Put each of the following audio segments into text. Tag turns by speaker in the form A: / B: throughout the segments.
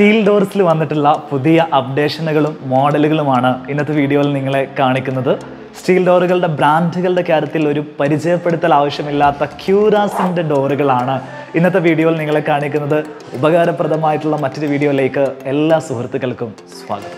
A: steel ഡോർസിൽ വന്നിട്ടുള്ള പുതിയ അപ്ഡേഷനുകളും മോഡലുകളുമാണ് ഇന്നത്തെ വീഡിയോയിൽ നിങ്ങളെ കാണിക്കുന്നത് സ്റ്റീൽ ഡോറുകളുടെ ബ്രാൻഡുകളുടെ കാര്യത്തിൽ ഒരു പരിചയപ്പെടുത്തൽ ആവശ്യമില്ലാത്ത ക്യൂറാസിൻ്റെ ഡോറുകളാണ് ഇന്നത്തെ വീഡിയോയിൽ നിങ്ങളെ കാണിക്കുന്നത് ഉപകാരപ്രദമായിട്ടുള്ള മറ്റൊരു വീഡിയോയിലേക്ക് എല്ലാ സുഹൃത്തുക്കൾക്കും സ്വാഗതം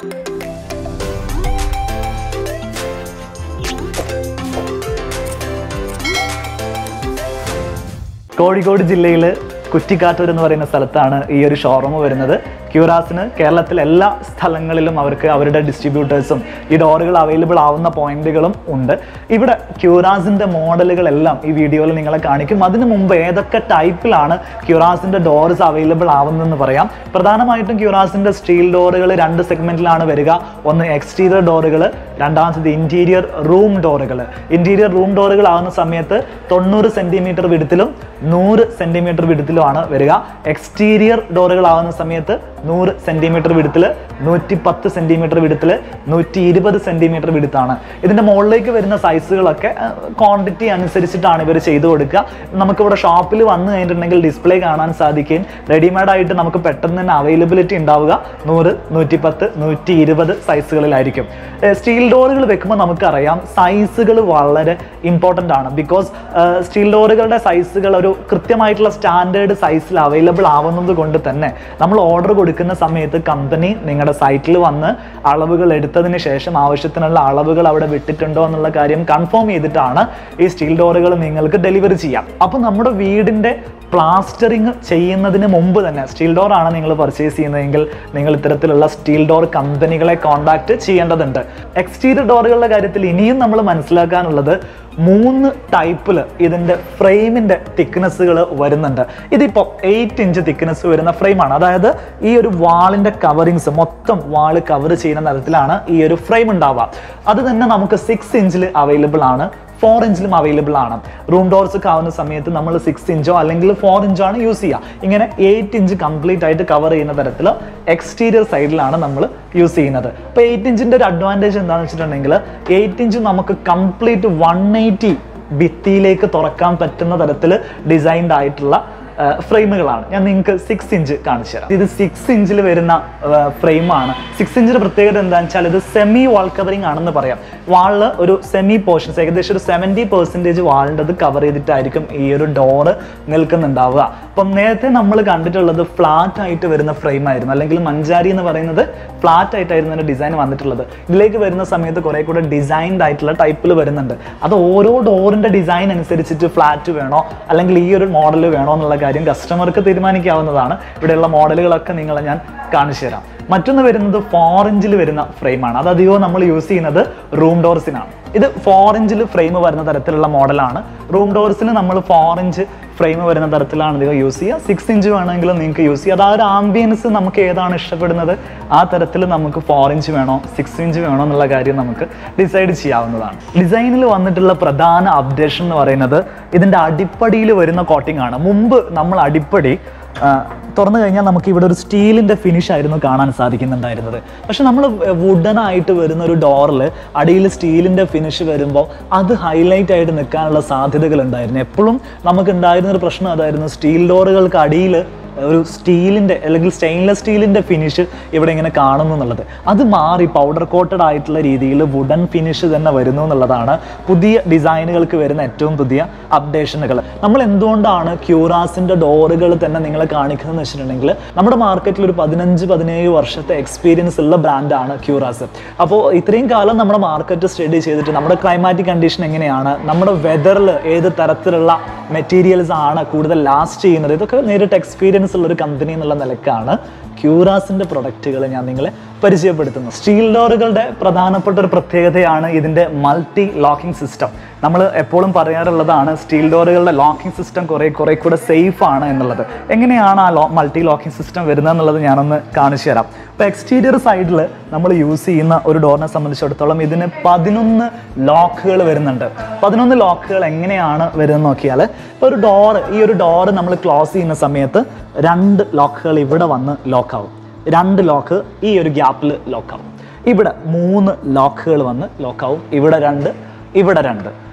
A: കോഴിക്കോട് ജില്ലയിൽ കുറ്റിക്കാട്ടൂർ എന്ന് പറയുന്ന സ്ഥലത്താണ് ഈ ഒരു ഷോറൂം വരുന്നത് ക്യൂറാസിന് കേരളത്തിലെ എല്ലാ സ്ഥലങ്ങളിലും അവർക്ക് അവരുടെ ഡിസ്ട്രിബ്യൂട്ടേഴ്സും ഈ ഡോറുകൾ അവൈലബിൾ ആവുന്ന പോയിന്റുകളും ഉണ്ട് ഇവിടെ ക്യൂറാസിൻ്റെ മോഡലുകളെല്ലാം ഈ വീഡിയോയിൽ നിങ്ങളെ കാണിക്കും അതിനു മുമ്പ് ഏതൊക്കെ ടൈപ്പിലാണ് ക്യൂറാസിൻ്റെ ഡോർസ് അവൈലബിൾ ആവുന്നതെന്ന് പറയാം പ്രധാനമായിട്ടും ക്യൂറാസിൻ്റെ സ്റ്റീൽ ഡോറുകൾ രണ്ട് സെഗ്മെന്റിലാണ് വരിക ഒന്ന് എക്സ്റ്റീരിയർ ഡോറുകൾ രണ്ടാമത്തത് ഇന്റീരിയർ റൂം ഡോറുകൾ ഇന്റീരിയർ റൂം ഡോറുകൾ ആവുന്ന സമയത്ത് തൊണ്ണൂറ് സെന്റിമീറ്റർ വിടുത്തിലും നൂറ് സെന്റിമീറ്റർ വിടുത്തിലുമാണ് വരിക എക്സ്റ്റീരിയർ ഡോറുകൾ ആവുന്ന സമയത്ത് നൂറ് സെന്റിമീറ്റർ വിടുത്തിൽ നൂറ്റി പത്ത് സെന്റിമീറ്റർ വിടുത്തിൽ നൂറ്റി ഇരുപത് സെന്റിമീറ്റർ വിടുത്താണ് ഇതിന്റെ മുകളിലേക്ക് വരുന്ന സൈസുകളൊക്കെ ക്വാണ്ടിറ്റി അനുസരിച്ചിട്ടാണ് ഇവർ ചെയ്തു കൊടുക്കുക നമുക്കിവിടെ ഷോപ്പിൽ വന്നു കഴിഞ്ഞിട്ടുണ്ടെങ്കിൽ ഡിസ്പ്ലേ കാണാൻ സാധിക്കുകയും റെഡിമെയ്ഡ് ആയിട്ട് നമുക്ക് പെട്ടെന്ന് തന്നെ അവൈലബിലിറ്റി ഉണ്ടാവുക നൂറ് നൂറ്റി പത്ത് നൂറ്റി ഇരുപത് സൈസുകളിലായിരിക്കും സ്റ്റീൽ ഡോറുകൾ വെക്കുമ്പോൾ നമുക്കറിയാം സൈസുകൾ വളരെ ഇമ്പോർട്ടൻ്റ് ആണ് ബിക്കോസ് സ്റ്റീൽ ഡോറുകളുടെ സൈസുകൾ ഒരു കൃത്യമായിട്ടുള്ള സ്റ്റാൻഡേർഡ് സൈസിൽ അവൈലബിൾ ആവുന്നത് കൊണ്ട് തന്നെ നമ്മൾ ഓർഡർ കൊടുക്കുന്ന സമയത്ത് കമ്പനി നിങ്ങളുടെ സൈറ്റിൽ വന്ന് അളവുകൾ എടുത്തതിന് ശേഷം ആവശ്യത്തിനുള്ള അളവുകൾ അവിടെ വിട്ടിട്ടുണ്ടോ എന്നുള്ള കാര്യം കൺഫേം ചെയ്തിട്ടാണ് ഈ സ്റ്റീൽ ഡോറുകൾ നിങ്ങൾക്ക് ഡെലിവറി ചെയ്യാം അപ്പോൾ നമ്മുടെ വീടിൻ്റെ പ്ലാസ്റ്ററിങ് ചെയ്യുന്നതിന് മുമ്പ് തന്നെ സ്റ്റീൽ ഡോർ ആണ് നിങ്ങൾ പർച്ചേസ് ചെയ്യുന്നതെങ്കിൽ നിങ്ങൾ ഇത്തരത്തിലുള്ള സ്റ്റീൽ ഡോർ കമ്പനികളെ കോൺടാക്ട് ചെയ്യേണ്ടതുണ്ട് എക്സ്റ്റീരിയർ ഡോറുകളുടെ കാര്യത്തിൽ ഇനിയും നമ്മൾ മനസ്സിലാക്കാനുള്ളത് മൂന്ന് ടൈപ്പിൽ ഇതിൻ്റെ ഫ്രെയിമിൻ്റെ തിക്നെസ്സുകൾ വരുന്നുണ്ട് ഇതിപ്പോൾ എയ്റ്റ് ഇഞ്ച് തിക്നെസ് വരുന്ന ഫ്രെയിമാണ് അതായത് ഈ ഒരു വാളിൻ്റെ കവറിങ്സ് മൊത്തം വാള് കവർ ചെയ്യുന്ന തരത്തിലാണ് ഈ ഒരു ഫ്രെയിം ഉണ്ടാവുക അത് തന്നെ നമുക്ക് സിക്സ് ഇഞ്ചിൽ അവൈലബിൾ ആണ് ഫോർ ഇഞ്ചിലും അവൈലബിൾ ആണ് റൂം ഡോർസ് ഒക്കെ ആവുന്ന സമയത്ത് നമ്മൾ സിക്സ് ഇഞ്ചോ അല്ലെങ്കിൽ ഫോർ ഇഞ്ചോ ആണ് യൂസ് ചെയ്യുക ഇങ്ങനെ എയ്റ്റ് ഇഞ്ച് കംപ്ലീറ്റ് ആയിട്ട് കവർ ചെയ്യുന്ന തരത്തിൽ എക്സ്റ്റീരിയർ സൈഡിലാണ് നമ്മൾ യൂസ് ചെയ്യുന്നത് അപ്പോൾ എയ്റ്റ് ഇഞ്ചിൻ്റെ ഒരു അഡ്വാൻറ്റേജ് എന്താണെന്ന് വെച്ചിട്ടുണ്ടെങ്കിൽ എയ്റ്റ് ഇഞ്ച് നമുക്ക് കംപ്ലീറ്റ് വൺ എയ്റ്റി ഭിത്തിയിലേക്ക് തുറക്കാൻ പറ്റുന്ന തരത്തിൽ ഡിസൈൻഡ് ആയിട്ടുള്ള ഫ്രെയിമുകളാണ് ഞാൻ നിങ്ങൾക്ക് സിക്സ് ഇഞ്ച് കാണിച്ചു തരാം ഇത് സിക്സ് ഇഞ്ചിൽ വരുന്ന ഫ്രെയിമാണ് സിക്സ് ഇഞ്ചിന്റെ പ്രത്യേകത എന്താണെന്ന് വെച്ചാൽ ഇത് സെമി വാൾ കവറിംഗ് ആണെന്ന് പറയാം വാളിൽ ഒരു സെമി പോർഷൻസ് ഏകദേശം ഒരു സെവൻറ്റി പെർസെൻറ്റേജ് വാളിൻ്റെ കവർ ചെയ്തിട്ടായിരിക്കും ഈ ഒരു ഡോറ് നിൽക്കുന്നുണ്ടാവുക അപ്പം നേരത്തെ നമ്മൾ കണ്ടിട്ടുള്ളത് ഫ്ലാറ്റ് ആയിട്ട് വരുന്ന ഫ്രെയിം ആയിരുന്നു അല്ലെങ്കിൽ മഞ്ചാരി എന്ന് പറയുന്നത് ഫ്ലാറ്റ് ആയിട്ടായിരുന്നു അതിൻ്റെ ഡിസൈൻ വന്നിട്ടുള്ളത് ഇതിലേക്ക് വരുന്ന സമയത്ത് കുറെ കൂടെ ഡിസൈൻഡ് ആയിട്ടുള്ള ടൈപ്പിൽ വരുന്നുണ്ട് അത് ഓരോ ഡോറിൻ്റെ ഡിസൈൻ അനുസരിച്ചിട്ട് ഫ്ലാറ്റ് വേണോ അല്ലെങ്കിൽ ഈ ഒരു മോഡൽ വേണോ എന്നുള്ള കാര്യം കസ്റ്റമർക്ക് തീരുമാനിക്കാവുന്നതാണ് ഇവിടെയുള്ള മോഡലുകളൊക്കെ നിങ്ങളെ ഞാൻ കാണിച്ചു തരാം മറ്റൊന്ന് വരുന്നത് ഫോർ ഇഞ്ചിൽ വരുന്ന ഫ്രെയിമാണ് അത് അധികവും നമ്മൾ യൂസ് ചെയ്യുന്നത് റൂം ഡോർസിനാണ് ഇത് ഫോർ ഇഞ്ചിൽ ഫ്രെയിം വരുന്ന തരത്തിലുള്ള മോഡലാണ് റൂം ഡോർസിന് നമ്മൾ ഫോർ ഇഞ്ച് ഫ്രെയിം വരുന്ന തരത്തിലാണ് അധികം യൂസ് ചെയ്യുക സിക്സ് ഇഞ്ച് വേണമെങ്കിലും നിങ്ങൾക്ക് യൂസ് ചെയ്യാം അത് ആ ഒരു ആംബിയൻസ് നമുക്ക് ഏതാണ് ഇഷ്ടപ്പെടുന്നത് ആ തരത്തിൽ നമുക്ക് ഫോർ ഇഞ്ച് വേണോ സിക്സ് ഇഞ്ച് വേണോ എന്നുള്ള കാര്യം നമുക്ക് ഡിസൈഡ് ചെയ്യാവുന്നതാണ് ഡിസൈനിൽ വന്നിട്ടുള്ള പ്രധാന അപ്ഡേഷൻ എന്ന് പറയുന്നത് ഇതിൻ്റെ അടിപ്പടിയിൽ വരുന്ന കോട്ടിംഗ് ആണ് മുമ്പ് നമ്മൾ അടിപ്പടി തുറന്നു കഴിഞ്ഞാൽ നമുക്ക് ഇവിടെ ഒരു സ്റ്റീലിൻ്റെ ഫിനിഷ് ആയിരുന്നു കാണാൻ സാധിക്കുന്നുണ്ടായിരുന്നത് പക്ഷെ നമ്മൾ വുഡനായിട്ട് വരുന്ന ഒരു ഡോറിൽ അടിയിൽ സ്റ്റീലിൻ്റെ ഫിനിഷ് വരുമ്പോൾ അത് ഹൈലൈറ്റ് ആയിട്ട് നിൽക്കാനുള്ള സാധ്യതകൾ ഉണ്ടായിരുന്നു എപ്പോഴും നമുക്ക് ഉണ്ടായിരുന്ന ഒരു പ്രശ്നം അതായിരുന്നു സ്റ്റീൽ ഡോറുകൾക്ക് അടിയിൽ ഒരു സ്റ്റീലിൻ്റെ അല്ലെങ്കിൽ സ്റ്റെയിൻലെസ് സ്റ്റീലിൻ്റെ ഫിനിഷ് ഇവിടെ ഇങ്ങനെ കാണുന്നു എന്നുള്ളത് അത് മാറി പൗഡർ കോട്ടഡ് ആയിട്ടുള്ള രീതിയിൽ വുഡൻ ഫിനിഷ് തന്നെ വരുന്നു എന്നുള്ളതാണ് പുതിയ ഡിസൈനുകൾക്ക് വരുന്ന ഏറ്റവും പുതിയ അപ്ഡേഷനുകൾ നമ്മൾ എന്തുകൊണ്ടാണ് ക്യൂറാസിൻ്റെ ഡോറുകൾ തന്നെ നിങ്ങളെ കാണിക്കുന്നതെന്ന് വെച്ചിട്ടുണ്ടെങ്കിൽ നമ്മുടെ മാർക്കറ്റിൽ ഒരു പതിനഞ്ച് പതിനേഴ് വർഷത്തെ എക്സ്പീരിയൻസ് ഉള്ള ബ്രാൻഡാണ് ക്യൂറാസ് അപ്പോൾ ഇത്രയും കാലം നമ്മുടെ മാർക്കറ്റ് സ്റ്റഡി ചെയ്തിട്ട് നമ്മുടെ ക്ലൈമാറ്റിക് കണ്ടീഷൻ എങ്ങനെയാണ് നമ്മുടെ വെതറിൽ ഏത് തരത്തിലുള്ള മെറ്റീരിയൽസ് ആണ് കൂടുതൽ ലാസ്റ്റ് ചെയ്യുന്നത് ഇതൊക്കെ നേരിട്ട് എക്സ്പീരിയൻസ് ഉള്ള ഒരു കമ്പനി എന്നുള്ള നിലക്കാണ് ക്യൂറാസിൻ്റെ പ്രൊഡക്റ്റുകൾ ഞാൻ നിങ്ങളെ പരിചയപ്പെടുത്തുന്നു സ്റ്റീൽ ഡോറുകളുടെ പ്രധാനപ്പെട്ട ഒരു പ്രത്യേകതയാണ് ഇതിൻ്റെ മൾട്ടി ലോക്കിംഗ് സിസ്റ്റം നമ്മൾ എപ്പോഴും പറയാറുള്ളതാണ് സ്റ്റീൽ ഡോറുകളുടെ ലോക്കിംഗ് സിസ്റ്റം കുറേ കുറേ കൂടെ സേഫ് ആണ് എന്നുള്ളത് എങ്ങനെയാണ് ആ ലോ മൾട്ടി ലോക്കിംഗ് സിസ്റ്റം വരുന്നത് എന്നുള്ളത് ഞാനൊന്ന് കാണിച്ചു തരാം അപ്പോൾ എക്സ്റ്റീരിയർ സൈഡിൽ നമ്മൾ യൂസ് ചെയ്യുന്ന ഒരു ഡോറിനെ സംബന്ധിച്ചിടത്തോളം ഇതിന് പതിനൊന്ന് ലോക്കുകൾ വരുന്നുണ്ട് പതിനൊന്ന് ലോക്കുകൾ എങ്ങനെയാണ് വരുന്നത് നോക്കിയാൽ ഇപ്പോൾ ഒരു ഡോറ് ഈ ഒരു ഡോറ് നമ്മൾ ക്ലോസ് ചെയ്യുന്ന സമയത്ത് രണ്ട് ലോക്കുകൾ ഇവിടെ വന്ന് ലോക്കാവും രണ്ട് ലോക്ക് ഈ ഒരു ഗ്യാപ്പിൽ ലോക്കാവും ഇവിടെ മൂന്ന് ലോക്കുകൾ വന്ന് ലോക്കാവും ഇവിടെ രണ്ട് ഇവിടെ രണ്ട്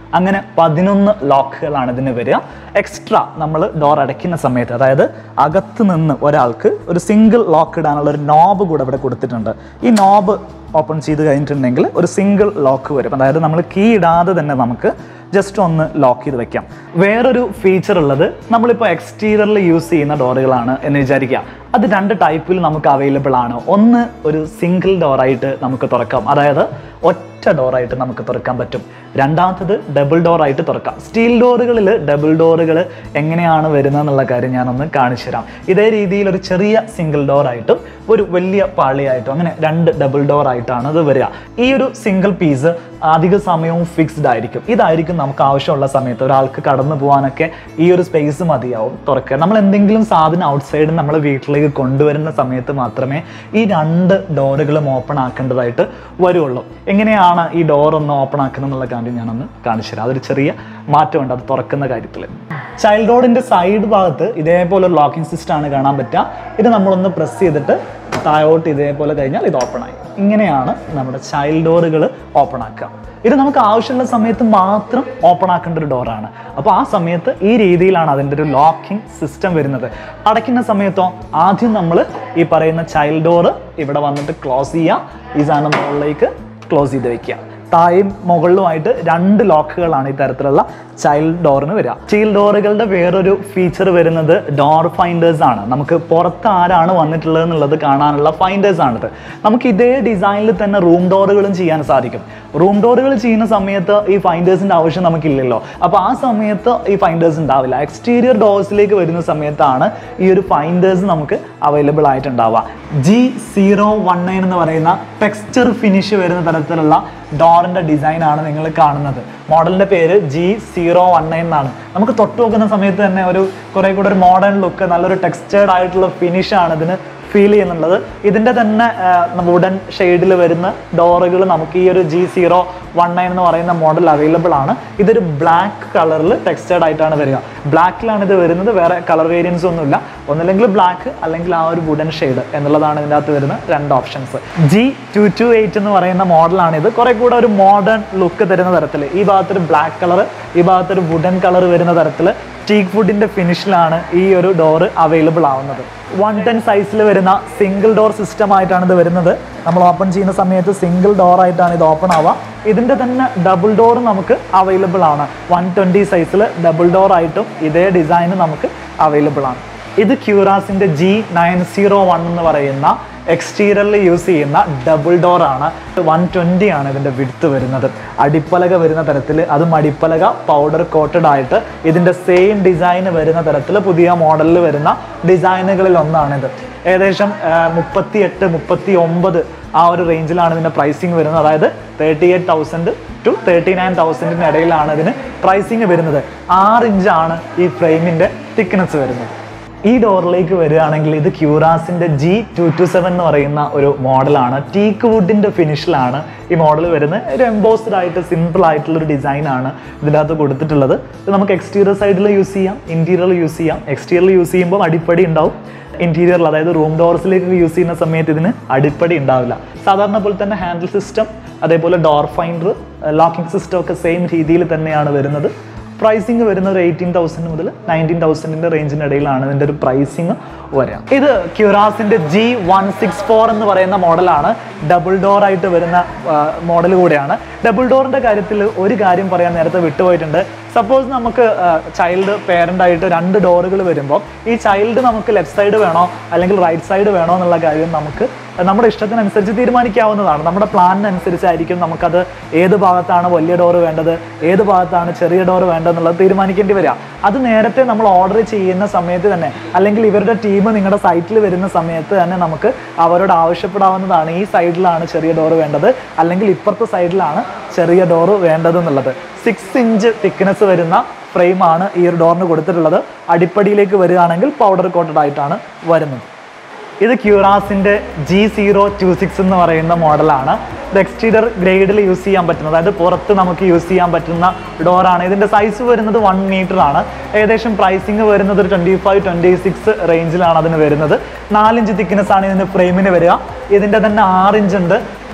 A: അങ്ങനെ പതിനൊന്ന് ലോക്കുകളാണ് ഇതിന് വരിക എക്സ്ട്രാ നമ്മൾ ഡോർ അടയ്ക്കുന്ന സമയത്ത് അതായത് അകത്ത് നിന്ന് ഒരാൾക്ക് ഒരു സിംഗിൾ ലോക്ക് ഇടാനുള്ള ഒരു നോബ് കൂടെ ഇവിടെ കൊടുത്തിട്ടുണ്ട് ഈ നോബ് ഓപ്പൺ ചെയ്ത് കഴിഞ്ഞിട്ടുണ്ടെങ്കിൽ ഒരു സിംഗിൾ ലോക്ക് വരും അതായത് നമ്മൾ കീ ഇടാതെ തന്നെ നമുക്ക് ജസ്റ്റ് ഒന്ന് ലോക്ക് ചെയ്ത് വെക്കാം വേറൊരു ഫീച്ചർ ഉള്ളത് നമ്മളിപ്പോൾ എക്സ്റ്റീരിയറിൽ യൂസ് ചെയ്യുന്ന ഡോറുകളാണ് എന്ന് വിചാരിക്കുക അത് രണ്ട് ടൈപ്പിൽ നമുക്ക് അവൈലബിൾ ആണ് ഒന്ന് ഒരു സിംഗിൾ ഡോറായിട്ട് നമുക്ക് തുറക്കാം അതായത് ഒറ്റ ഡോറായിട്ട് നമുക്ക് തുറക്കാൻ പറ്റും രണ്ടാമത്തത് ഡബിൾ ഡോറായിട്ട് തുറക്കാം സ്റ്റീൽ ഡോറുകളിൽ ഡബിൾ ഡോറുകൾ എങ്ങനെയാണ് വരുന്നത് എന്നുള്ള കാര്യം ഞാനൊന്ന് കാണിച്ചു തരാം ഇതേ രീതിയിൽ ഒരു ചെറിയ സിംഗിൾ ഡോറായിട്ടും ഒരു വലിയ പാളിയായിട്ടും അങ്ങനെ രണ്ട് ഡബിൾ ഡോർ ആയിട്ടാണ് ഇത് വരിക ഈ ഒരു സിംഗിൾ പീസ് അധിക സമയവും ഫിക്സ്ഡ് ആയിരിക്കും ഇതായിരിക്കും നമുക്ക് ആവശ്യമുള്ള സമയത്ത് ഒരാൾക്ക് കടന്നു പോകാനൊക്കെ ഈ ഒരു സ്പേസ് മതിയാവും തുറക്കുക നമ്മൾ എന്തെങ്കിലും സാധനം ഔട്ട്സൈഡ് നമ്മളെ വീട്ടിലേക്ക് കൊണ്ടുവരുന്ന സമയത്ത് മാത്രമേ ഈ രണ്ട് ഡോറുകളും ഓപ്പൺ ആക്കേണ്ടതായിട്ട് വരുള്ളൂ എങ്ങനെയാണ് ഈ ഡോർ ഒന്ന് ഓപ്പൺ ആക്കുന്നത് എന്നുള്ള കാര്യം ഞാനൊന്ന് കാണിച്ചു തരാം അതൊരു ചെറിയ മാറ്റമുണ്ട് അത് തുറക്കുന്ന കാര്യത്തിൽ ചൈൽഡ് ഡോറിൻ്റെ സൈഡ് ഭാഗത്ത് ഇതേപോലെ ഒരു ലോക്കിംഗ് സിസ്റ്റം ആണ് കാണാൻ പറ്റുക ഇത് നമ്മളൊന്ന് പ്രസ് ചെയ്തിട്ട് താഴോട്ട് ഇതേപോലെ കഴിഞ്ഞാൽ ഇത് ഓപ്പൺ ആയി ഇങ്ങനെയാണ് നമ്മുടെ ചൈൽഡ് ഡോറുകൾ ഓപ്പൺ ആക്കുക ഇത് നമുക്ക് ആവശ്യമുള്ള സമയത്ത് മാത്രം ഓപ്പൺ ആക്കേണ്ട ഒരു ഡോറാണ് അപ്പോൾ ആ സമയത്ത് ഈ രീതിയിലാണ് അതിൻ്റെ ഒരു ലോക്കിംഗ് സിസ്റ്റം വരുന്നത് അടയ്ക്കുന്ന സമയത്തോ ആദ്യം നമ്മൾ ഈ പറയുന്ന ചൈൽഡ് ഡോറ് ഇവിടെ വന്നിട്ട് ക്ലോസ് ചെയ്യുക ഈ സാധനം മുകളിലേക്ക് ക്ലോസ് ചെയ്ത് വെക്കുക താഴെയും മുകളിലുമായിട്ട് രണ്ട് ലോക്കുകളാണ് ഇത്തരത്തിലുള്ള ചൈൽഡ് ഡോറിന് വരിക ചൈൽഡ് ഡോറുകളുടെ വേറൊരു ഫീച്ചർ വരുന്നത് ഡോർ ഫൈൻഡേഴ്സ് ആണ് നമുക്ക് പുറത്ത് ആരാണ് വന്നിട്ടുള്ളത് എന്നുള്ളത് കാണാനുള്ള ഫൈൻഡേഴ്സ് ആണിത് നമുക്ക് ഇതേ ഡിസൈനിൽ തന്നെ റൂം ഡോറുകളും ചെയ്യാൻ സാധിക്കും റൂം ഡോറുകൾ ചെയ്യുന്ന സമയത്ത് ഈ ഫൈൻഡേഴ്സിൻ്റെ ആവശ്യം നമുക്കില്ലല്ലോ അപ്പോൾ ആ സമയത്ത് ഈ ഫൈൻഡേഴ്സ് ഉണ്ടാവില്ല എക്സ്റ്റീരിയർ ഡോർസിലേക്ക് വരുന്ന സമയത്താണ് ഈ ഒരു ഫൈൻഡേഴ്സ് നമുക്ക് അവൈലബിൾ ആയിട്ടുണ്ടാവുക ജി സീറോ വൺ നയൻ എന്ന് പറയുന്ന ടെക്സ്ചർ ഫിനിഷ് വരുന്ന തരത്തിലുള്ള ഡോറിൻ്റെ ഡിസൈൻ ആണ് നിങ്ങൾ കാണുന്നത് മോഡലിൻ്റെ പേര് ജി സീറോ വൺ നയൻ എന്നാണ് നമുക്ക് തൊട്ട് നോക്കുന്ന സമയത്ത് തന്നെ ഒരു കുറേ കൂടെ ഒരു മോഡേൺ ലുക്ക് നല്ലൊരു ടെക്സ്ചേർഡ് ആയിട്ടുള്ള ഫിനിഷ് ആണ് ഇതിന് ഫീൽ ചെയ്യുന്നുള്ളത് ഇതിൻ്റെ തന്നെ വുഡൻ ഷെയ്ഡിൽ വരുന്ന ഡോറുകൾ നമുക്ക് ഈ ഒരു ജി സീറോ വൺ നയൻ എന്ന് പറയുന്ന മോഡൽ അവൈലബിൾ ആണ് ഇതൊരു ബ്ലാക്ക് കളറിൽ ടെക്സ്റ്റേർഡ് ആയിട്ടാണ് വരിക ബ്ലാക്കിലാണ് ഇത് വരുന്നത് വേറെ കളർ വേരിയൻസ് ഒന്നുമില്ല ഒന്നില്ലെങ്കിൽ ബ്ലാക്ക് അല്ലെങ്കിൽ ആ ഒരു വുഡൻ ഷെയ്ഡ് എന്നുള്ളതാണ് ഇതിൻ്റെ അകത്ത് വരുന്ന രണ്ട് options G two two eight എന്ന് പറയുന്ന മോഡലാണ് ഇത് കുറെ കൂടെ ഒരു മോഡേൺ ലുക്ക് തരുന്ന തരത്തിൽ ഈ ഭാഗത്തൊരു ബ്ലാക്ക് കളർ ഈ ഭാഗത്തൊരു വുഡൻ കളർ വരുന്ന തരത്തിൽ ടീക്ക് വുഡിൻ്റെ ഫിനിഷിലാണ് ഈ ഒരു ഡോറ് അവൈലബിൾ ആവുന്നത് വൺ ടെൻ സൈസിൽ വരുന്ന സിംഗിൾ ഡോർ സിസ്റ്റം ആയിട്ടാണ് ഇത് വരുന്നത് നമ്മൾ ഓപ്പൺ ചെയ്യുന്ന സമയത്ത് സിംഗിൾ ഡോർ ആയിട്ടാണ് ഇത് ഓപ്പൺ ആവുക ഇതിൻ്റെ തന്നെ ഡബിൾ ഡോർ നമുക്ക് അവൈലബിൾ ആണ് വൺ ട്വൻറ്റി സൈസിൽ ഡബിൾ ഡോർ ആയിട്ടും ഇതേ ഡിസൈൻ നമുക്ക് അവൈലബിൾ ആണ് ഇത് ക്യൂറാസിൻ്റെ ജി നയൻ സീറോ വൺ എന്ന് പറയുന്ന എക്സ്റ്റീരിയറിൽ യൂസ് ചെയ്യുന്ന ഡബിൾ ഡോർ ആണ് വൺ ട്വൻറ്റി ആണ് ഇതിൻ്റെ വിടുത്ത് വരുന്നത് അടിപ്പലക വരുന്ന തരത്തിൽ അതും അടിപ്പലക പൗഡർ കോട്ടഡ് ആയിട്ട് ഇതിൻ്റെ സെയിം ഡിസൈൻ വരുന്ന തരത്തിൽ പുതിയ മോഡലിൽ വരുന്ന ഡിസൈനുകളിൽ ഒന്നാണിത് ഏകദേശം മുപ്പത്തി എട്ട് മുപ്പത്തി ഒമ്പത് ആ ഒരു റേഞ്ചിലാണ് ഇതിൻ്റെ പ്രൈസിങ് വരുന്നത് അതായത് thirty eight thousand to thirty nine തൗസൻഡിന് ഇടയിലാണ് ഇതിന് പ്രൈസിങ് വരുന്നത് ആറ് ഇഞ്ചാണ് ഈ ഫ്രെയിമിൻ്റെ തിക്നെസ് വരുന്നത് ഈ ഡോറിലേക്ക് വരികയാണെങ്കിൽ ഇത് ക്യൂറാസിൻ്റെ ജി ടു ടു സെവൻ എന്ന് പറയുന്ന ഒരു മോഡലാണ് ടീക്ക് വുഡിൻ്റെ ഫിനിഷിലാണ് ഈ മോഡൽ വരുന്നത് ഒരു എംബോസ്ഡ് ആയിട്ട് സിമ്പിൾ ആയിട്ടുള്ള ഒരു ഡിസൈനാണ് ഇതിൻ്റെ അകത്ത് കൊടുത്തിട്ടുള്ളത് ഇത് നമുക്ക് എക്സ്റ്റീരിയർ സൈഡിൽ യൂസ് ചെയ്യാം ഇൻറ്റീരിയറിൽ യൂസ് ചെയ്യാം എക്സ്റ്റീരിയറിൽ യൂസ് ചെയ്യുമ്പോൾ അടിപ്പടി ഉണ്ടാവും ഇൻറ്റീരിയറിൽ അതായത് റൂം ഡോർസിലേക്ക് യൂസ് ചെയ്യുന്ന സമയത്ത് ഇതിന് അടിപ്പടി ഉണ്ടാവില്ല സാധാരണ പോലെ തന്നെ ഹാൻഡിൽ സിസ്റ്റം അതേപോലെ ഡോർ ഫൈൻഡർ ലോക്കിംഗ് സിസ്റ്റം ഒക്കെ സെയിം രീതിയിൽ തന്നെയാണ് വരുന്നത് പ്രൈസിങ് വരുന്നത് ഒരു എയ്റ്റീൻ തൗസൻഡ് മുതൽ നയൻറ്റീൻ തൗസൻഡിൻ്റെ റേഞ്ചിൻ്റെ ഇടയിലാണ് ഇതിൻ്റെ ഒരു പ്രൈസിങ് വരിക ഇത് ക്യൂറാസിൻ്റെ ജി വൺ സിക്സ് ഫോർ എന്ന് പറയുന്ന മോഡലാണ് ഡബിൾ ഡോർ ആയിട്ട് വരുന്ന മോഡൽ കൂടെയാണ് ഡബിൾ ഡോറിൻ്റെ കാര്യത്തിൽ ഒരു കാര്യം പറയാൻ നേരത്തെ വിട്ടുപോയിട്ടുണ്ട് സപ്പോസ് നമുക്ക് ചൈൽഡ് പേരൻ്റ് ആയിട്ട് രണ്ട് ഡോറുകൾ വരുമ്പോൾ ഈ ചൈൽഡ് നമുക്ക് ലെഫ്റ്റ് സൈഡ് വേണോ അല്ലെങ്കിൽ റൈറ്റ് സൈഡ് വേണോ എന്നുള്ള കാര്യം നമുക്ക് നമ്മുടെ ഇഷ്ടത്തിനനുസരിച്ച് തീരുമാനിക്കാവുന്നതാണ് നമ്മുടെ പ്ലാനിനനുസരിച്ചായിരിക്കും നമുക്കത് ഏത് ഭാഗത്താണ് വലിയ ഡോറ് വേണ്ടത് ഏത് ഭാഗത്താണ് ചെറിയ ഡോറ് വേണ്ടതെന്നുള്ളത് തീരുമാനിക്കേണ്ടി വരിക അത് നേരത്തെ നമ്മൾ ഓർഡർ ചെയ്യുന്ന സമയത്ത് തന്നെ അല്ലെങ്കിൽ ഇവരുടെ ടീം നിങ്ങളുടെ സൈറ്റിൽ വരുന്ന സമയത്ത് തന്നെ നമുക്ക് അവരോട് ആവശ്യപ്പെടാവുന്നതാണ് ഈ സൈഡിലാണ് ചെറിയ ഡോറ് വേണ്ടത് അല്ലെങ്കിൽ ഇപ്പുറത്തെ സൈഡിലാണ് ചെറിയ ഡോറ് വേണ്ടതെന്നുള്ളത് സിക്സ് ഇഞ്ച് തിക്നെസ് വരുന്ന ഫ്രെയിമാണ് ഈ ഒരു ഡോറിന് കൊടുത്തിട്ടുള്ളത് അടിപ്പടിയിലേക്ക് വരികയാണെങ്കിൽ പൗഡർ കോട്ടഡ് ആയിട്ടാണ് വരുന്നത് ഇത് ക്യൂറാസിൻ്റെ ജി സീറോ ടു സിക്സ് എന്ന് പറയുന്ന മോഡലാണ് ഇത് എക്സ്റ്റീരിയർ ഗ്രേഡിൽ യൂസ് ചെയ്യാൻ പറ്റുന്നത് അതായത് പുറത്ത് നമുക്ക് യൂസ് ചെയ്യാൻ പറ്റുന്ന ഡോറാണ് ഇതിൻ്റെ സൈസ് വരുന്നത് വൺ മീറ്റർ ആണ് ഏകദേശം പ്രൈസിങ് വരുന്നത് ഒരു ട്വൻറ്റി ഫൈവ് ട്വൻറ്റി സിക്സ് റേഞ്ചിലാണ് അതിന് വരുന്നത് നാലിഞ്ച് തിക്നെസ് ആണ് ഇതിൻ്റെ ഫ്രെയിമിന് വരിക ഇതിൻ്റെ തന്നെ ആറ് ഇഞ്ച് ഉണ്ട്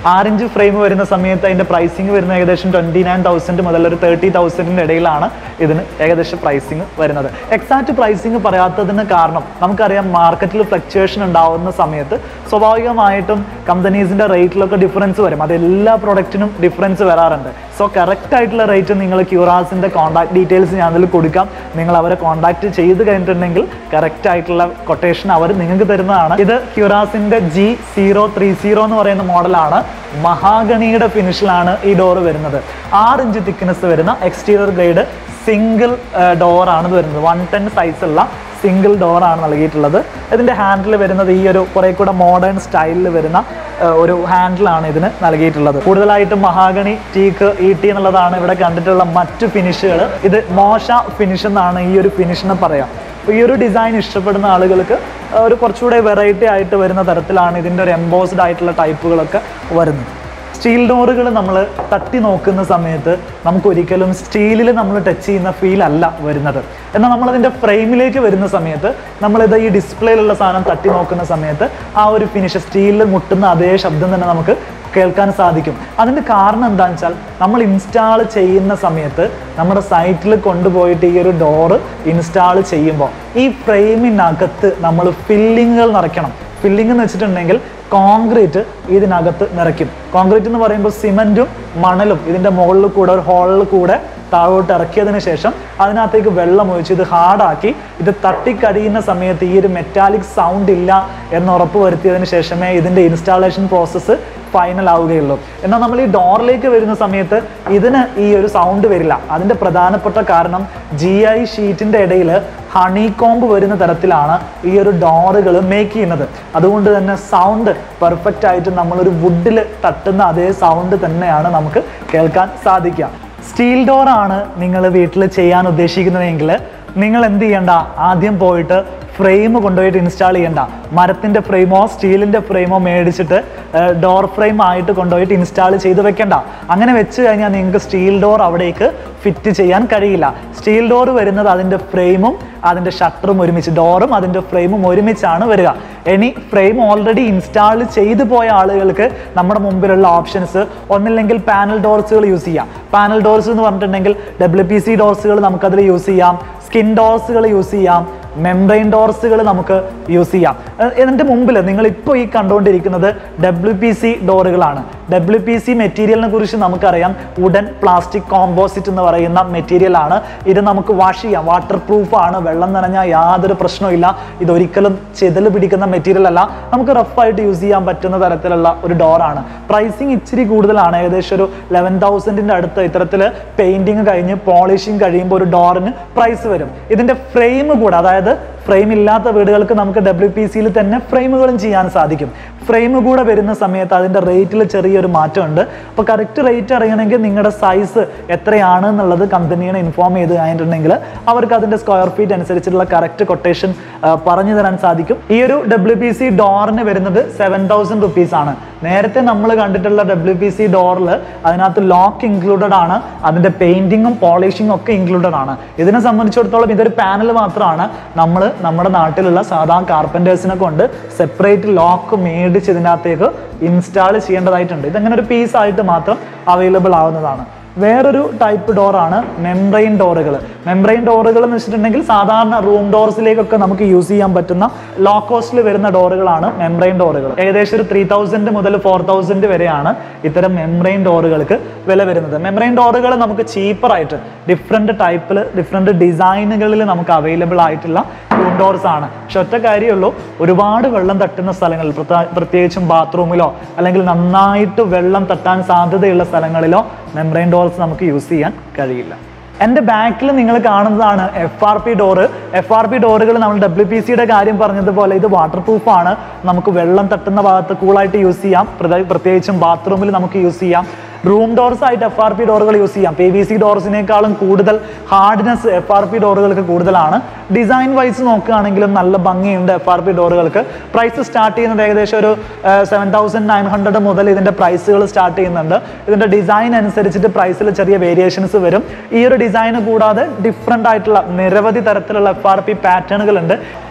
A: ആറിഞ്ച് ഫ്രെയിം വരുന്ന സമയത്ത് അതിൻ്റെ പ്രൈസിങ് വരുന്ന ഏകദേശം ട്വൻറ്റി നയൻ തൗസൻഡ് മുതൽ ഒരു തേർട്ടി തൗസൻഡിൻ്റെ ഇടയിലാണ് ഇതിന് ഏകദേശം പ്രൈസിങ് വരുന്നത് എക്സാക്ട് പ്രൈസിങ് പറയാത്തതിന് കാരണം നമുക്കറിയാം മാർക്കറ്റിൽ ഫ്ലക്ച്വേഷൻ ഉണ്ടാവുന്ന സമയത്ത് സ്വാഭാവികമായിട്ടും കമ്പനീസിൻ്റെ റേറ്റിലൊക്കെ ഡിഫറൻസ് വരും അത് എല്ലാ പ്രൊഡക്റ്റിനും ഡിഫറൻസ് വരാറുണ്ട് സോ കറക്റ്റ് ആയിട്ടുള്ള റേറ്റ് നിങ്ങൾ ക്യൂറാസിൻ്റെ കോൺടാക്ട് ഡീറ്റെയിൽസ് ഞാൻ അതിൽ കൊടുക്കാം നിങ്ങൾ അവരെ കോൺടാക്ട് ചെയ്ത് കഴിഞ്ഞിട്ടുണ്ടെങ്കിൽ കറക്റ്റ് ആയിട്ടുള്ള കൊട്ടേഷൻ അവർ നിങ്ങൾക്ക് തരുന്നതാണ് ഇത് ക്യൂറാസിൻ്റെ ജി സീറോ ത്രീ സീറോ എന്ന് പറയുന്ന മോഡലാണ് മഹാഗണിയുടെ ഫിനിഷിലാണ് ഈ ഡോർ വരുന്നത് ആറ് ഇഞ്ച് തിക്നെസ് വരുന്ന എക്സ്റ്റീരിയർ ഗ്രേഡ് സിംഗിൾ ഡോറാണ് ഇത് വരുന്നത് വൺ ടെൻ സൈസുള്ള സിംഗിൾ ഡോറാണ് നൽകിയിട്ടുള്ളത് ഇതിൻ്റെ ഹാൻഡിൽ വരുന്നത് ഈ ഒരു കുറെ കൂടെ മോഡേൺ സ്റ്റൈലിൽ വരുന്ന ആ, ഒരു ഹാൻഡിലാണ് ഇതിന് നൽകിയിട്ടുള്ളത് കൂടുതലായിട്ടും മഹാഗണി ടീക്ക് ഇ ടി എന്നുള്ളതാണ് ഇവിടെ കണ്ടിട്ടുള്ള മറ്റു ഫിനിഷുകൾ ഇത് മോശ ഫിനിഷ് എന്നാണ് ഈ ഒരു ഫിനിഷിന് പറയാം അപ്പോൾ ഈ ഒരു ഡിസൈൻ ഇഷ്ടപ്പെടുന്ന ആളുകൾക്ക് ഒരു കുറച്ചുകൂടെ വെറൈറ്റി ആയിട്ട് വരുന്ന തരത്തിലാണ് ഇതിൻ്റെ ഒരു എംബോസ്ഡ് ആയിട്ടുള്ള ടൈപ്പുകളൊക്കെ വരുന്നത് സ്റ്റീൽ ഡോറുകൾ നമ്മൾ തട്ടി നോക്കുന്ന സമയത്ത് നമുക്ക് ഒരിക്കലും സ്റ്റീലിൽ നമ്മൾ ടച്ച് ചെയ്യുന്ന ഫീൽ അല്ല വരുന്നത് എന്നാൽ നമ്മളതിൻ്റെ ഫ്രെയിമിലേക്ക് വരുന്ന സമയത്ത് നമ്മളിത് ഈ ഡിസ്പ്ലേയിലുള്ള സാധനം തട്ടി നോക്കുന്ന സമയത്ത് ആ ഒരു ഫിനിഷ് സ്റ്റീലിൽ മുട്ടുന്ന അതേ ശബ്ദം തന്നെ നമുക്ക് കേൾക്കാൻ സാധിക്കും അതിൻ്റെ കാരണം എന്താണെന്ന് വെച്ചാൽ നമ്മൾ ഇൻസ്റ്റാൾ ചെയ്യുന്ന സമയത്ത് നമ്മുടെ സൈറ്റിൽ കൊണ്ടുപോയിട്ട് ഈ ഒരു ഡോറ് ഇൻസ്റ്റാൾ ചെയ്യുമ്പോൾ ഈ ഫ്രെയിമിനകത്ത് നമ്മൾ ഫില്ലിങ്ങുകൾ നിറയ്ക്കണം ഫില്ലിംഗ് എന്ന് വെച്ചിട്ടുണ്ടെങ്കിൽ കോൺക്രീറ്റ് ഇതിനകത്ത് നിറയ്ക്കും കോൺക്രീറ്റ് എന്ന് പറയുമ്പോൾ സിമൻറ്റും മണലും ഇതിൻ്റെ മുകളിൽ കൂടെ ഒരു ഹോളിൽ കൂടെ താഴോട്ട് ഇറക്കിയതിന് ശേഷം അതിനകത്തേക്ക് വെള്ളം ഒഴിച്ച് ഇത് ഹാർഡാക്കി ഇത് തട്ടിക്കടിയുന്ന സമയത്ത് ഈ ഒരു മെറ്റാലിക് സൗണ്ട് ഇല്ല എന്ന് ഉറപ്പ് വരുത്തിയതിന് ശേഷമേ ഇതിൻ്റെ ഇൻസ്റ്റാളേഷൻ പ്രോസസ്സ് ഫൈനൽ ആവുകയുള്ളൂ എന്നാൽ നമ്മൾ ഈ ഡോറിലേക്ക് വരുന്ന സമയത്ത് ഇതിന് ഈ ഒരു സൗണ്ട് വരില്ല അതിൻ്റെ പ്രധാനപ്പെട്ട കാരണം ജി ഐ ഷീറ്റിൻ്റെ ഇടയിൽ ഹണി കോമ്പ് വരുന്ന തരത്തിലാണ് ഈ ഒരു ഡോറുകൾ മേക്ക് ചെയ്യുന്നത് അതുകൊണ്ട് തന്നെ സൗണ്ട് പെർഫെക്റ്റ് ആയിട്ട് നമ്മളൊരു വുഡിൽ തട്ടുന്ന അതേ സൗണ്ട് തന്നെയാണ് നമുക്ക് കേൾക്കാൻ സാധിക്കുക സ്റ്റീൽ ഡോറാണ് നിങ്ങൾ വീട്ടിൽ ചെയ്യാൻ ഉദ്ദേശിക്കുന്നതെങ്കിൽ നിങ്ങൾ എന്ത് ചെയ്യണ്ട ആദ്യം പോയിട്ട് ഫ്രെയിം കൊണ്ടുപോയിട്ട് ഇൻസ്റ്റാൾ ചെയ്യണ്ട മരത്തിൻ്റെ ഫ്രെയിമോ സ്റ്റീലിൻ്റെ ഫ്രെയിമോ മേടിച്ചിട്ട് ഡോർ ഫ്രെയിം ആയിട്ട് കൊണ്ടുപോയിട്ട് ഇൻസ്റ്റാൾ ചെയ്ത് വെക്കണ്ട അങ്ങനെ വെച്ച് കഴിഞ്ഞാൽ നിങ്ങൾക്ക് സ്റ്റീൽ ഡോർ അവിടേക്ക് ഫിറ്റ് ചെയ്യാൻ കഴിയില്ല സ്റ്റീൽ ഡോർ വരുന്നത് അതിൻ്റെ ഫ്രെയിമും അതിൻ്റെ ഷട്ടറും ഒരുമിച്ച് ഡോറും അതിൻ്റെ ഫ്രെയിമും ഒരുമിച്ചാണ് വരിക ഇനി ഫ്രെയിം ഓൾറെഡി ഇൻസ്റ്റാൾ ചെയ്തു പോയ ആളുകൾക്ക് നമ്മുടെ മുമ്പിലുള്ള ഓപ്ഷൻസ് ഒന്നില്ലെങ്കിൽ പാനൽ ഡോർസുകൾ യൂസ് ചെയ്യാം പാനൽ ഡോർസ് എന്ന് പറഞ്ഞിട്ടുണ്ടെങ്കിൽ ഡബ്ല്യു പി സി ഡോർസുകൾ നമുക്കതിൽ യൂസ് ചെയ്യാം സ്കിൻ ഡോർസുകൾ യൂസ് ചെയ്യാം മെംബ്രെയിൻ ഡോർസുകൾ നമുക്ക് യൂസ് ചെയ്യാം ഏർ ഇതിൻ്റെ മുമ്പിൽ നിങ്ങൾ ഇപ്പോൾ ഈ കണ്ടുകൊണ്ടിരിക്കുന്നത് ഡബ്ല്യു പി സി ഡോറുകളാണ് ഡബ്ല്യു പി സി മെറ്റീരിയലിനെ കുറിച്ച് നമുക്കറിയാം വുഡൻ പ്ലാസ്റ്റിക് കോമ്പോസിറ്റ് എന്ന് പറയുന്ന മെറ്റീരിയൽ ആണ് ഇത് നമുക്ക് വാഷ് ചെയ്യാം വാട്ടർ പ്രൂഫ് ആണ് വെള്ളം നനഞ്ഞാൽ യാതൊരു പ്രശ്നവും ഇതൊരിക്കലും ചെതൽ പിടിക്കുന്ന മെറ്റീരിയൽ അല്ല നമുക്ക് റഫായിട്ട് യൂസ് ചെയ്യാൻ പറ്റുന്ന തരത്തിലുള്ള ഒരു ഡോറാണ് പ്രൈസിങ് ഇച്ചിരി കൂടുതലാണ് ഏകദേശം ഒരു ലെവൻ തൗസൻഡിൻ്റെ അടുത്ത് ഇത്തരത്തിൽ പെയിന്റിങ് കഴിഞ്ഞ് പോളിഷിങ് കഴിയുമ്പോൾ ഒരു ഡോറിന് പ്രൈസ് വരും ഇതിൻ്റെ ഫ്രെയിം കൂടെ അതായത് ഫ്രെയിം ഇല്ലാത്ത വീടുകൾക്ക് നമുക്ക് ഡബ്ല്യു പി സിയിൽ തന്നെ ഫ്രെയിമുകളും ചെയ്യാൻ സാധിക്കും ഫ്രെയിം കൂടെ വരുന്ന സമയത്ത് അതിൻ്റെ റേറ്റിൽ ചെറിയൊരു മാറ്റമുണ്ട് അപ്പോൾ കറക്റ്റ് റേറ്റ് അറിയണമെങ്കിൽ നിങ്ങളുടെ സൈസ് എത്രയാണ് എന്നുള്ളത് കമ്പനിയെ ഇൻഫോം ചെയ്ത് കഴിഞ്ഞിട്ടുണ്ടെങ്കിൽ അവർക്ക് അതിൻ്റെ സ്ക്വയർ ഫീറ്റ് അനുസരിച്ചുള്ള കറക്റ്റ് കൊട്ടേഷൻ പറഞ്ഞു തരാൻ സാധിക്കും ഈ ഒരു ഡബ്ല്യു പി സി ഡോറിന് വരുന്നത് സെവൻ തൗസൻഡ് റുപ്പീസ് ആണ് നേരത്തെ നമ്മൾ കണ്ടിട്ടുള്ള ഡബ്ല്യു പി സി ഡോറിൽ അതിനകത്ത് ലോക്ക് ഇൻക്ലൂഡഡ് ആണ് അതിൻ്റെ പെയിന്റിങ്ങും പോളിഷിങ്ങും ഒക്കെ ഇൻക്ലൂഡഡ് ആണ് ഇതിനെ സംബന്ധിച്ചിടത്തോളം ഇതൊരു പാനൽ മാത്രമാണ് നമ്മൾ നമ്മുടെ നാട്ടിലുള്ള സാധാ കാർപ്പൻറ്റേഴ്സിനെ കൊണ്ട് സെപ്പറേറ്റ് ലോക്ക് മേടിച്ച് ഇതിനകത്തേക്ക് ഇൻസ്റ്റാൾ ചെയ്യേണ്ടതായിട്ടുണ്ട് ഇതങ്ങനെ ഒരു പീസ് ആയിട്ട് മാത്രം അവൈലബിൾ ആവുന്നതാണ് വേറൊരു ടൈപ്പ് ഡോറാണ് മെംബ്രെയിൻ ഡോറുകൾ മെംബ്രെയിൻ ഡോറുകൾ എന്ന് വെച്ചിട്ടുണ്ടെങ്കിൽ സാധാരണ റൂം ഡോർസിലേക്കൊക്കെ നമുക്ക് യൂസ് ചെയ്യാൻ പറ്റുന്ന ലോ കോസ്റ്റിൽ വരുന്ന ഡോറുകളാണ് മെംബ്രെയിൻ ഡോറുകൾ ഏകദേശം ഒരു ത്രീ തൗസൻഡ് മുതൽ ഫോർ തൗസൻഡ് വരെയാണ് ഇത്തരം മെംബ്രെയിൻ ഡോറുകൾക്ക് വില വരുന്നത് മെംബ്രെയിൻ ഡോറുകൾ നമുക്ക് ചീപ്പറായിട്ട് ഡിഫറെൻറ്റ് ടൈപ്പിൽ ഡിഫറെൻറ്റ് ഡിസൈനുകളിൽ നമുക്ക് അവൈലബിൾ ആയിട്ടുള്ള റൂം ഡോർസ് ആണ് പക്ഷെ ഒറ്റ കാര്യമുള്ളൂ ഒരുപാട് വെള്ളം തട്ടുന്ന സ്ഥലങ്ങളിൽ പ്രത്യേക- പ്രത്യേകിച്ചും ബാത്റൂമിലോ അല്ലെങ്കിൽ നന്നായിട്ട് വെള്ളം തട്ടാൻ സാധ്യതയുള്ള സ്ഥലങ്ങളിലോ മെംബ്രെയിൻ ഡോർസ് നമുക്ക് യൂസ് ചെയ്യാൻ കഴിയില്ല എൻ്റെ ബാക്കിൽ നിങ്ങൾ കാണുന്നതാണ് F R P door F R P ഡോറുകൾ നമ്മൾ ഡബ്ല്യു പി സിയുടെ കാര്യം പറഞ്ഞതുപോലെ ഇത് വാട്ടർ പ്രൂഫാണ് നമുക്ക് വെള്ളം തട്ടുന്ന ഭാഗത്ത് കൂളായിട്ട് യൂസ് ചെയ്യാം പ്രത്യേക- പ്രത്യേകിച്ചും ബാത്റൂമിൽ നമുക്ക് യൂസ് ചെയ്യാം റൂം ഡോർസ് ആയിട്ട് എഫ് ആർ പി ഡോറുകൾ യൂസ് ചെയ്യാം പി വി സി ഡോർസിനേക്കാളും കൂടുതൽ ഹാർഡ്നെസ് എഫ് ആർ പി ഡോറുകൾക്ക് കൂടുതലാണ് ഡിസൈൻ വൈസ് നോക്കുകയാണെങ്കിലും നല്ല ഭംഗിയുണ്ട് എഫ് ആർ പി ഡോറുകൾക്ക് പ്രൈസ് സ്റ്റാർട്ട് ചെയ്യുന്നത് ഏകദേശം ഒരു സെവൻ തൗസൻഡ് നയൻ ഹൺഡ്രഡ് മുതൽ ഇതിൻ്റെ പ്രൈസുകൾ സ്റ്റാർട്ട് ചെയ്യുന്നുണ്ട് ഇതിൻ്റെ ഡിസൈൻ അനുസരിച്ചിട്ട് പ്രൈസിൽ ചെറിയ വേരിയേഷൻസ് വരും ഈ ഒരു ഡിസൈൻ കൂടാതെ ഡിഫറെൻ്റ് ആയിട്ടുള്ള നിരവധി തരത്തിലുള്ള എഫ് ആർ പി പാറ്റേണുകൾ ഉണ്ട്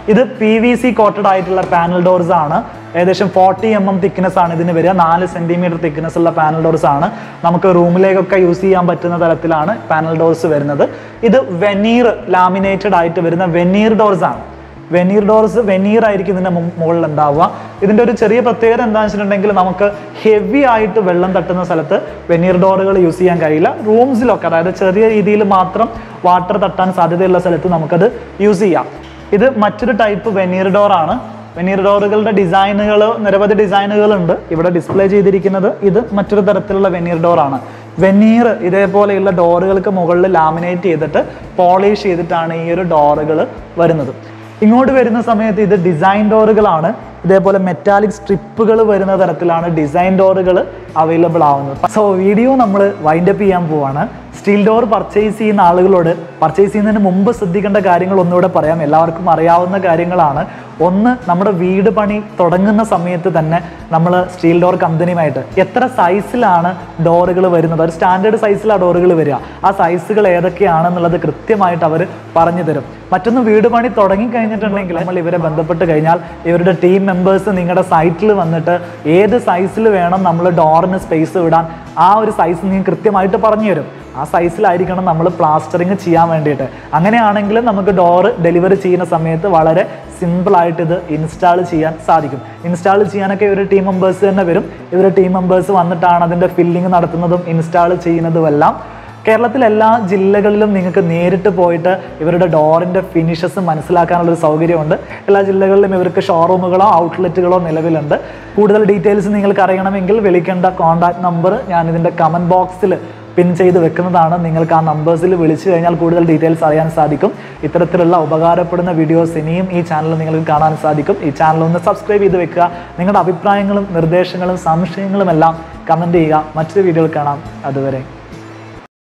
A: ഇത് പി വി സി കോട്ടഡ് ആയിട്ടുള്ള പാനൽ ഡോർസ് ആണ് ഏകദേശം ഫോർട്ടി എം എം തിക്നെസ് ആണ് ഇതിന് വരിക നാല് സെന്റിമീറ്റർ തിക്നെസ് ഉള്ള പാനൽ ഡോർസ് ആണ് നമുക്ക് റൂമിലേക്കൊക്കെ യൂസ് ചെയ്യാൻ പറ്റുന്ന തരത്തിലാണ് പാനൽ ഡോർസ് വരുന്നത് ഇത് വെനീർ ലാമിനേറ്റഡ് ആയിട്ട് വരുന്ന വെനീർ ഡോർസ് ആണ് വെനീർ ഡോർസ് വെനീർ ആയിരിക്കും ഇതിന്റെ മു- മുകളിൽ ഉണ്ടാവുക ഇതിന്റെ ഒരു ചെറിയ പ്രത്യേകത എന്താണെന്ന് വെച്ചിട്ടുണ്ടെങ്കിൽ നമുക്ക് ഹെവി ആയിട്ട് വെള്ളം തട്ടുന്ന സ്ഥലത്ത് വെനീർ ഡോറുകൾ യൂസ് ചെയ്യാൻ കഴിയില്ല റൂംസിലൊക്കെ അതായത് ചെറിയ രീതിയിൽ മാത്രം വാട്ടർ തട്ടാൻ സാധ്യതയുള്ള സ്ഥലത്ത് നമുക്കത് യൂസ് ചെയ്യാം ഇത് മറ്റൊരു ടൈപ്പ് വെനീർ ഡോർ ആണ് വെനീർ ഡോറുകളുടെ ഡിസൈനുകൾ നിരവധി ഡിസൈനുകൾ ഉണ്ട് ഇവിടെ ഡിസ്പ്ലേ ചെയ്തിരിക്കുന്നത് ഇത് മറ്റൊരു തരത്തിലുള്ള വെനീർ ഡോർ ആണ് വെനീർ ഇതേപോലെയുള്ള ഡോറുകൾക്ക് മുകളിൽ ലാമിനേറ്റ് ചെയ്തിട്ട് പോളിഷ് ചെയ്തിട്ടാണ് ഈ ഒരു ഡോറുകൾ വരുന്നത് ഇങ്ങോട്ട് വരുന്ന സമയത്ത് ഇത് ഡിസൈൻ ഡോറുകളാണ് ഇതേപോലെ മെറ്റാലിക് സ്ട്രിപ്പുകൾ വരുന്ന തരത്തിലാണ് ഡിസൈൻ ഡോറുകൾ അവൈലബിൾ ആവുന്നത് സോ വീഡിയോ നമ്മൾ വൈൻഡപ്പ് ചെയ്യാൻ പോവാണ് സ്റ്റീൽ ഡോർ പർച്ചേസ് ചെയ്യുന്ന ആളുകളോട് പർച്ചേസ് ചെയ്യുന്നതിന് മുമ്പ് ശ്രദ്ധിക്കേണ്ട കാര്യങ്ങൾ ഒന്നുകൂടെ പറയാം എല്ലാവർക്കും അറിയാവുന്ന കാര്യങ്ങളാണ് ഒന്ന് നമ്മുടെ വീട് പണി തുടങ്ങുന്ന സമയത്ത് തന്നെ നമ്മൾ സ്റ്റീൽ ഡോർ കമ്പനിയുമായിട്ട് എത്ര സൈസിലാണ് ഡോറുകൾ വരുന്നത് ഒരു സ്റ്റാൻഡേർഡ് സൈസിലാണ് ഡോറുകൾ വരിക ആ സൈസുകൾ ഏതൊക്കെയാണെന്നുള്ളത് കൃത്യമായിട്ട് അവർ പറഞ്ഞു തരും മറ്റൊന്ന് വീട് പണി തുടങ്ങി കഴിഞ്ഞിട്ടുണ്ടെങ്കിൽ നമ്മൾ ഇവരെ ബന്ധപ്പെട്ട് കഴിഞ്ഞാൽ ഇവരുടെ ടീം മെമ്പേഴ്സ് നിങ്ങളുടെ സൈറ്റിൽ വന്നിട്ട് ഏത് സൈസിൽ വേണം നമ്മൾ ഡോറിന് സ്പേസ് വിടാൻ ആ ഒരു സൈസ് നിങ്ങൾക്ക് കൃത്യമായിട്ട് പറഞ്ഞു തരും ആ സൈസിലായിരിക്കണം നമ്മൾ പ്ലാസ്റ്ററിങ് ചെയ്യാൻ വേണ്ടിയിട്ട് അങ്ങനെയാണെങ്കിൽ നമുക്ക് ഡോറ് ഡെലിവറി ചെയ്യുന്ന സമയത്ത് വളരെ സിമ്പിളായിട്ട് ഇത് ഇൻസ്റ്റാൾ ചെയ്യാൻ സാധിക്കും ഇൻസ്റ്റാൾ ചെയ്യാനൊക്കെ ഇവർ ടീം മെമ്പേഴ്സ് തന്നെ വരും ഇവർ ടീം മെമ്പേഴ്സ് വന്നിട്ടാണ് അതിൻ്റെ ഫില്ലിങ് നടത്തുന്നതും ഇൻസ്റ്റാൾ ചെയ്യുന്നതും എല്ലാം കേരളത്തിലെ എല്ലാ ജില്ലകളിലും നിങ്ങൾക്ക് നേരിട്ട് പോയിട്ട് ഇവരുടെ ഡോറിൻ്റെ ഫിനിഷസ് മനസ്സിലാക്കാനുള്ള ഒരു സൗകര്യമുണ്ട് എല്ലാ ജില്ലകളിലും ഇവർക്ക് ഷോറൂമുകളോ ഔട്ട്ലെറ്റുകളോ നിലവിലുണ്ട് കൂടുതൽ ഡീറ്റെയിൽസ് നിങ്ങൾക്ക് അറിയണമെങ്കിൽ വിളിക്കേണ്ട കോൺടാക്ട് നമ്പർ ഞാൻ ഇതിൻ്റെ കമൻറ്റ് ബോക്സിൽ പിൻ ചെയ്ത് വെക്കുന്നതാണ് നിങ്ങൾക്ക് ആ നമ്പേഴ്സിൽ വിളിച്ചു കഴിഞ്ഞാൽ കൂടുതൽ ഡീറ്റെയിൽസ് അറിയാൻ സാധിക്കും ഇത്തരത്തിലുള്ള ഉപകാരപ്പെടുന്ന വീഡിയോസ് ഇനിയും ഈ ചാനൽ നിങ്ങൾക്ക് കാണാൻ സാധിക്കും ഈ ചാനൽ ഒന്ന് സബ്സ്ക്രൈബ് ചെയ്ത് വെക്കുക നിങ്ങളുടെ അഭിപ്രായങ്ങളും നിർദ്ദേശങ്ങളും സംശയങ്ങളും എല്ലാം കമൻറ്റ് ചെയ്യുക മറ്റൊരു വീഡിയോയിൽ കാണാം അതുവരെ